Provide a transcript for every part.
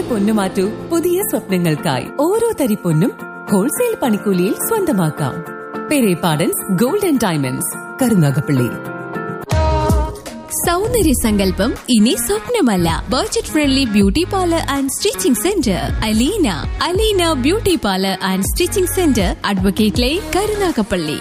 പൊന്നു മാറ്റൂ പുതിയ സ്വപ്നങ്ങൾക്കായി ഓരോ തരി പൊന്നും ഹോൾസെയിൽ പണിക്കൂലിയിൽ സ്വന്തമാക്കാം Perepadans gold and diamonds Karunagappally സൗന്ദര്യ സങ്കല്പം ഇനി സ്വപ്നമല്ല budget friendly beauty parlour and stitching centre Aleena Aleena beauty parlour and stitching centre advocate line Karunagappally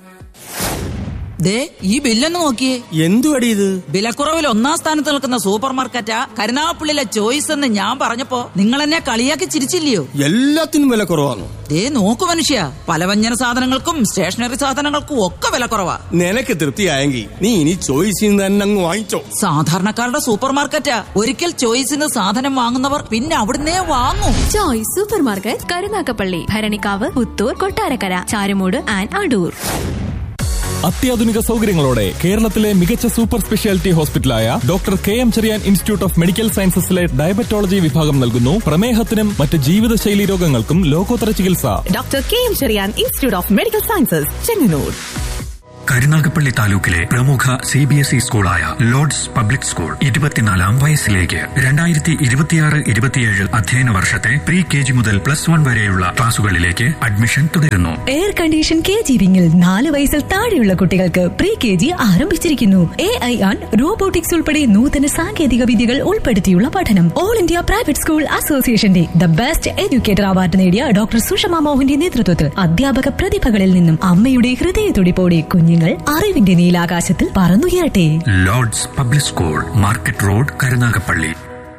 ദേ ഈ ബില്ലൊന്ന് നോക്കിയേ എന്തുവടി ഇത് വിലക്കുറവിൽ ഒന്നാം സ്ഥാനത്ത് നിൽക്കുന്ന സൂപ്പർ മാർക്കറ്റാ കരുനാഗപ്പള്ളിയിലെ ചോയ്സ് എന്ന് ഞാൻ പറഞ്ഞപ്പോ നിങ്ങൾ എന്നെ കളിയാക്കി ചിരിച്ചില്ലയോ എല്ലാത്തിനും വില കുറവാണ് ദേ നോക്കു മനുഷ്യ പലവ്യഞ്ജന സാധനങ്ങൾക്കും സ്റ്റേഷനറി സാധനങ്ങൾക്കും ഒക്കെ വിലക്കുറവാ നിനക്ക് തൃപ്തിയായെങ്കിൽ നീ ഇനി ചോയ്സിൽ നിന്ന് തന്നെ അങ്ങ് വാങ്ങിച്ചോ സാധാരണക്കാരുടെ സൂപ്പർ മാർക്കറ്റാ ഒരിക്കൽ ചോയ്സിന് സാധനം വാങ്ങുന്നവർ പിന്നെ അവിടുന്നേ വാങ്ങും choice super market Karunagappally Bharanikkavu Puthoor Kottarakkara Charummood and Adoor അത്യാധുനിക സൗകര്യങ്ങളോടെ കേരളത്തിലെ മികച്ച സൂപ്പർ സ്പെഷ്യാലിറ്റി ഹോസ്പിറ്റലായ doctor K M Cherian institute of medical സയൻസസിലെ ഡയബറ്റോളജി വിഭാഗം നൽകുന്നു പ്രമേഹത്തിനും മറ്റ് ജീവിതശൈലി രോഗങ്ങൾക്കും ലോകോത്തര ചികിത്സ doctor K M Cherian institute of medical sciences Chengannur Karunagappally താലൂക്കിലെ പ്രമുഖ സി ബി എസ് ഇ സ്കൂളായ ലോർഡ്സ് പബ്ലിക് സ്കൂൾ ഇരുപത്തിനാലാം വയസ്സിലേക്ക് രണ്ടായിരത്തി ഇരുപത്തിയാറ് ഇരുപത്തിയേഴ് അധ്യയന വർഷത്തെ പ്രീ കെ ജി മുതൽ പ്ലസ് വൺ വരെയുള്ള ക്ലാസുകളിലേക്ക് അഡ്മിഷൻ തുടരുന്നു എയർ കണ്ടീഷൻ കെ ജി വിങ്ങിൽ നാല് വയസ്സിൽ താഴെയുള്ള കുട്ടികൾക്ക് പ്രീ കെ ജി ആരംഭിച്ചിരിക്കുന്നു എ ഐ ആൻ റോബോട്ടിക്സ് ഉൾപ്പെടെ നൂതന സാങ്കേതിക വിദ്യകൾ ഉൾപ്പെടുത്തിയുള്ള പഠനം ഓൾ ഇന്ത്യ പ്രൈവറ്റ് സ്കൂൾ അസോസിയേഷന്റെ ദ ബെസ്റ്റ് എഡ്യൂക്കേറ്റർ അവാർഡ് നേടിയ ഡോക്ടർ സുഷമ മോഹന്റെ നേതൃത്വത്തിൽ അധ്യാപക പ്രതിഭകളിൽ നിന്നും അമ്മയുടെ ഹൃദയത്തുടിപ്പോടെ കുഞ്ഞുങ്ങൾ അറിവിന്റെ നീലാകാശത്തിൽ പറന്നുയരട്ടെ Lords public school market road Karunagappally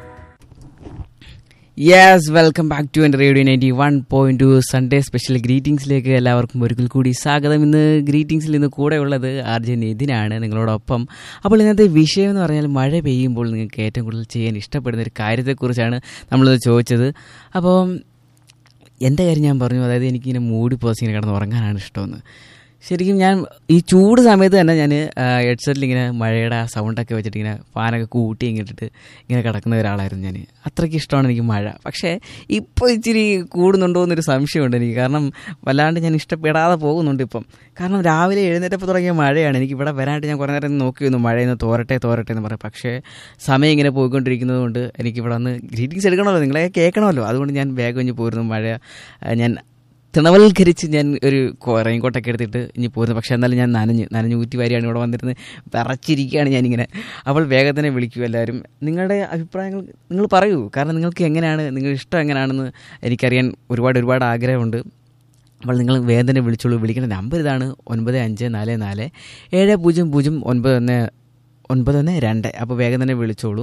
yes welcome back to എൻ്റെ radio ninety one point two Sunday special ഗ്രീറ്റിംഗ്സിലേക്ക് എല്ലാവർക്കും ഒരിക്കൽ കൂടി സ്വാഗതം ഇന്ന് ഗ്രീറ്റിംഗ്സിൽ ഇന്ന് കൂടെ ഉള്ളത് ആർ ജെ നിതിനാണ് നിങ്ങളോടൊപ്പം അപ്പോൾ ഇന്നത്തെ വിഷയം എന്ന് പറഞ്ഞാൽ മഴ പെയ്യുമ്പോൾ നിങ്ങൾക്ക് ഏറ്റവും കൂടുതൽ ചെയ്യാൻ ഇഷ്ടപ്പെടുന്ന ഒരു കാര്യത്തെക്കുറിച്ചാണ് നമ്മളിത് ചോദിച്ചത് അപ്പോൾ എൻ്റെ കാര്യം ഞാൻ പറഞ്ഞു അതായത് എനിക്കിങ്ങനെ മൂടി പോസ് ഇങ്ങനെ കിടന്ന് ഉറങ്ങാനാണ് ഇഷ്ടമെന്ന് ശരിക്കും ഞാൻ ഈ ചൂട് സമയത്ത് തന്നെ ഞാൻ ഹെഡ്സെറ്റിൽ ഇങ്ങനെ മഴയുടെ ആ സൗണ്ടൊക്കെ വെച്ചിട്ട് ഇങ്ങനെ ഫാനൊക്കെ കൂട്ടി ഇങ്ങിട്ടിട്ട് ഇങ്ങനെ കിടക്കുന്ന ഒരാളായിരുന്നു ഞാൻ അത്രയ്ക്ക് ഇഷ്ടമാണ് എനിക്ക് മഴ പക്ഷേ ഇപ്പോൾ ഇച്ചിരി കൂടുന്നുണ്ടോ എന്നൊരു സംശയമുണ്ട് എനിക്ക് കാരണം വല്ലാണ്ട് ഞാൻ ഇഷ്ടപ്പെടാതെ പോകുന്നുണ്ട് ഇപ്പം കാരണം രാവിലെ എഴുന്നേറ്റപ്പോൾ തുടങ്ങിയ മഴയാണ് എനിക്ക് ഇവിടെ വരാനായിട്ട് ഞാൻ കുറേ നേരം നോക്കി വന്നു മഴയെന്ന് തോരട്ടെ തോരട്ടെ എന്ന് പറയും പക്ഷേ സമയം ഇങ്ങനെ പോയിക്കൊണ്ടിരിക്കുന്നത് കൊണ്ട് എനിക്ക് ഇവിടെ വന്ന് ഗ്രീറ്റിങ്സ് എടുക്കണമല്ലോ നിങ്ങളെ കേൾക്കണമല്ലോ അതുകൊണ്ട് ഞാൻ വേഗം ഇഞ്ഞ് പോരുന്നു മഴ ആ, ഞാൻ തിണവൽക്കരിച്ച് ഞാൻ ഒരു റെയിൻകോട്ടൊക്കെ എടുത്തിട്ട് ഇനി പോരുന്നു പക്ഷേ എന്നാലും ഞാൻ നനഞ്ഞ് നനഞ്ഞ് ഊറ്റി വാരിയാണ് ഇവിടെ വന്നിരുന്ന് വിറച്ചിരിക്കുകയാണ് ഞാനിങ്ങനെ അപ്പോൾ വേഗം തന്നെ വിളിക്കൂ എല്ലാവരും നിങ്ങളുടെ അഭിപ്രായങ്ങൾ നിങ്ങൾ പറയൂ കാരണം നിങ്ങൾക്ക് എങ്ങനെയാണ് നിങ്ങളുടെ ഇഷ്ടം എങ്ങനെയാണെന്ന് എനിക്കറിയാൻ ഒരുപാട് ഒരുപാട് ആഗ്രഹമുണ്ട് അപ്പോൾ നിങ്ങൾ വേഗം തന്നെ വിളിച്ചോളൂ വിളിക്കേണ്ട നമ്പർ ഇതാണ് ഒൻപത് അഞ്ച് നാല് നാല് ഏഴ് പൂജ്യം പൂജ്യം ഒൻപത് ഒന്ന് ഒൻപത് ഒന്ന് രണ്ട് അപ്പോൾ വേഗം തന്നെ വിളിച്ചോളൂ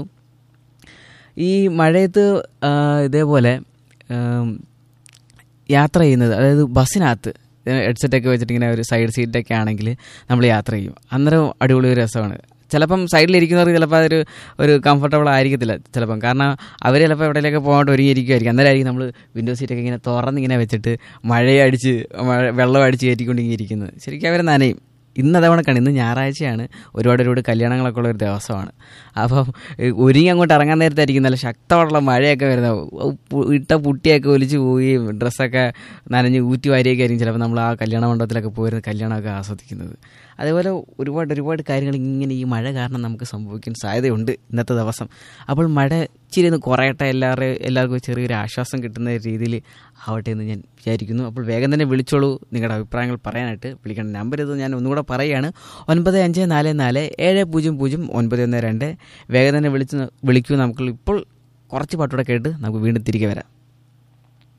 ഈ മഴയത്ത് ആ, ഇതേപോലെ ആം, യാത്ര ചെയ്യുന്നത് അതായത് ബസ്സിനകത്ത് ഹെഡ്സെറ്റൊക്കെ വെച്ചിട്ട് ഇങ്ങനെ ഒരു സൈഡ് സീറ്റൊക്കെ ആണെങ്കിൽ നമ്മൾ യാത്ര ചെയ്യും അന്നേരം അടിപൊളി ഒരു രസമാണ് ചിലപ്പം സൈഡിലിരിക്കുന്നവർക്ക് ചിലപ്പോൾ അതൊരു ഒരു കംഫർട്ടബിൾ ആയിരിക്കത്തില്ല ചിലപ്പം കാരണം അവർ ചിലപ്പോൾ എവിടെയൊക്കെ പോകാണ്ട് ഒരുങ്ങിയിരിക്കുമായിരിക്കും അന്നേരമായിരിക്കും നമ്മൾ വിൻഡോ സീറ്റൊക്കെ ഇങ്ങനെ തുറന്നിങ്ങനെ വെച്ചിട്ട് മഴയടിച്ച് മഴ വെള്ളം അടിച്ച് കയറ്റിക്കൊണ്ടിങ്ങനെ ഇരിക്കുന്നത് ശരിക്കും അവർ നനയും ഇന്ന് അതവണക്കാണ് ഇന്ന് ഞായറാഴ്ചയാണ് ഒരുപാട് ഒരുപാട് കല്യാണങ്ങളൊക്കെ ഉള്ള ഒരു ദിവസമാണ് അപ്പം ഏ, ഒരുങ്ങി അങ്ങോട്ട് ഇറങ്ങാൻ നേരത്തായിരിക്കും നല്ല ശക്തമായിട്ടുള്ള മഴയൊക്കെ വരുന്നത് ഉ- പു- ഇട്ട പുട്ടിയൊക്കെ ഒലിച്ച് പോവുകയും ഡ്രസ്സൊക്കെ നനഞ്ഞ് ഊറ്റി വാരിയൊക്കെ ആയിരിക്കും ചിലപ്പോൾ നമ്മൾ ആ കല്യാണ മണ്ഡപത്തിലൊക്കെ പോയിരുന്ന കല്യാണമൊക്കെ ആസ്വദിക്കുന്നത് അതേപോലെ ഒരുപാട് ഒരുപാട് കാര്യങ്ങൾ ഇങ്ങനെ ഈ മഴ കാരണം നമുക്ക് സംഭവിക്കാൻ സാധ്യതയുണ്ട് ഇന്നത്തെ ദിവസം അപ്പോൾ മഴ ഇച്ചിരി ഒന്ന് കുറയട്ടെ എല്ലാവരുടെയും എല്ലാവർക്കും ചെറിയൊരു ആശ്വാസം കിട്ടുന്ന രീതിയിൽ ആവട്ടെ എന്ന് ഞാൻ വിചാരിക്കുന്നു അപ്പോൾ വേഗം തന്നെ വിളിച്ചോളൂ നിങ്ങളുടെ അഭിപ്രായങ്ങൾ പറയാനായിട്ട് വിളിക്കേണ്ട നമ്പർ ഇത് ഞാൻ ഒന്നുകൂടെ പറയുകയാണ് ഒൻപത് അഞ്ച് നാല് നാല് ഏഴ് പൂജ്യം പൂജ്യം ഒൻപത് ഒന്ന് രണ്ട് വേഗം തന്നെ വിളിച്ച് വിളിക്കൂ നമുക്ക് ഇപ്പോൾ കുറച്ച് പാട്ടൂടെ കേട്ട് നമുക്ക് വീണ്ടും തിരികെ വരാം